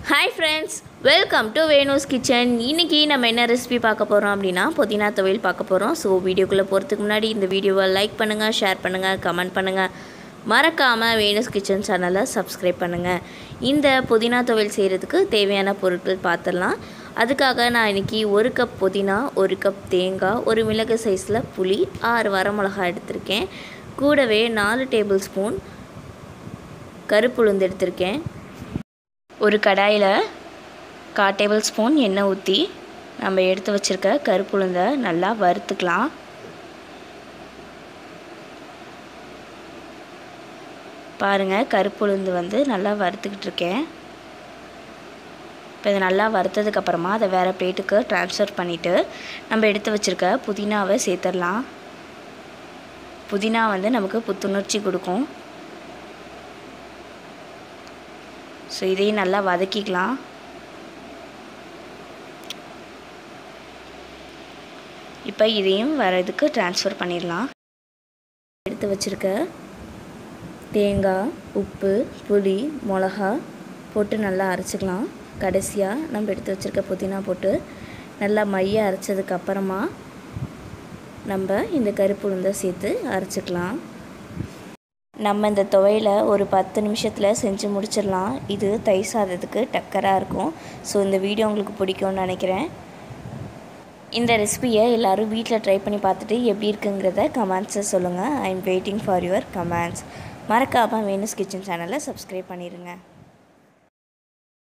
hi friends welcome to Venu's kitchen இன்றைக்கி நம்ம என்ன ரெசிபி பார்க்க போகிறோம் அப்படின்னா புதினா துவையல் பார்க்க போகிறோம் ஸோ வீடியோக்குள்ளே போகிறதுக்கு முன்னாடி இந்த வீடியோவை லைக் பண்ணுங்கள் ஷேர் பண்ணுங்கள் கமெண்ட் பண்ணுங்கள் மறக்காமல் வேணுஸ் கிச்சன் சேனலை சப்ஸ்கிரைப் பண்ணுங்கள் இந்த புதினா துவையல் செய்கிறதுக்கு தேவையான பொருட்கள் பார்த்துடலாம் அதுக்காக நான் இன்றைக்கி ஒரு கப் புதினா ஒரு கப் தேங்காய் ஒரு மிளகு சைஸில் புளி ஆறு வரமிளகா எடுத்திருக்கேன் கூடவே நாலு டேபிள் ஸ்பூன் கருப்புளுந்து எடுத்திருக்கேன் ஒரு கடாயில் கா டேபிள் ஸ்பூன் எண்ணெய் ஊற்றி நம்ம எடுத்து வச்சுருக்க கருப்புளுந்தை நல்லா வறுத்துக்கலாம் பாருங்கள் கருப்புளுந்து வந்து நல்லா வறுத்துக்கிட்டு இருக்கேன் இப்போ இதை நல்லா வறுத்ததுக்கப்புறமா அதை வேறு பிளேட்டுக்கு ட்ரான்ஸ்ஃபர் பண்ணிவிட்டு நம்ம எடுத்து வச்சுருக்க புதினாவை சேர்த்துடலாம் புதினா வந்து நமக்கு புத்துணர்ச்சி கொடுக்கும் ஸோ இதையும் நல்லா வதக்கிக்கலாம் இப்போ இதையும் வேறு இதுக்கு ட்ரான்ஸ்ஃபர் பண்ணிடலாம் எடுத்து வச்சுருக்க தேங்காய் உப்பு புளி மிளகா போட்டு நல்லா அரைச்சிக்கலாம் கடைசியாக நம்ம எடுத்து வச்சுருக்க புதினா போட்டு நல்லா மைய அரைச்சதுக்கப்புறமா நம்ம இந்த கருப்பு உளுந்தை சேர்த்து அரைச்சிக்கலாம் நம்ம இந்த துவையில் ஒரு பத்து நிமிஷத்தில் செஞ்சு முடிச்சிடலாம் இது தயிர் சாதத்துக்கு டக்கராக இருக்கும் ஸோ இந்த வீடியோ உங்களுக்கு பிடிக்கும்னு நினைக்கிறேன் இந்த ரெசிபியை எல்லோரும் வீட்டில் ட்ரை பண்ணி பார்த்துட்டு எப்படி இருக்குங்கிறத கமெண்ட்ஸை சொல்லுங்கள் I am waiting for your comments மறக்காமல் வேணுஸ் கிச்சன் சேனலை சப்ஸ்கிரைப் பண்ணிடுங்க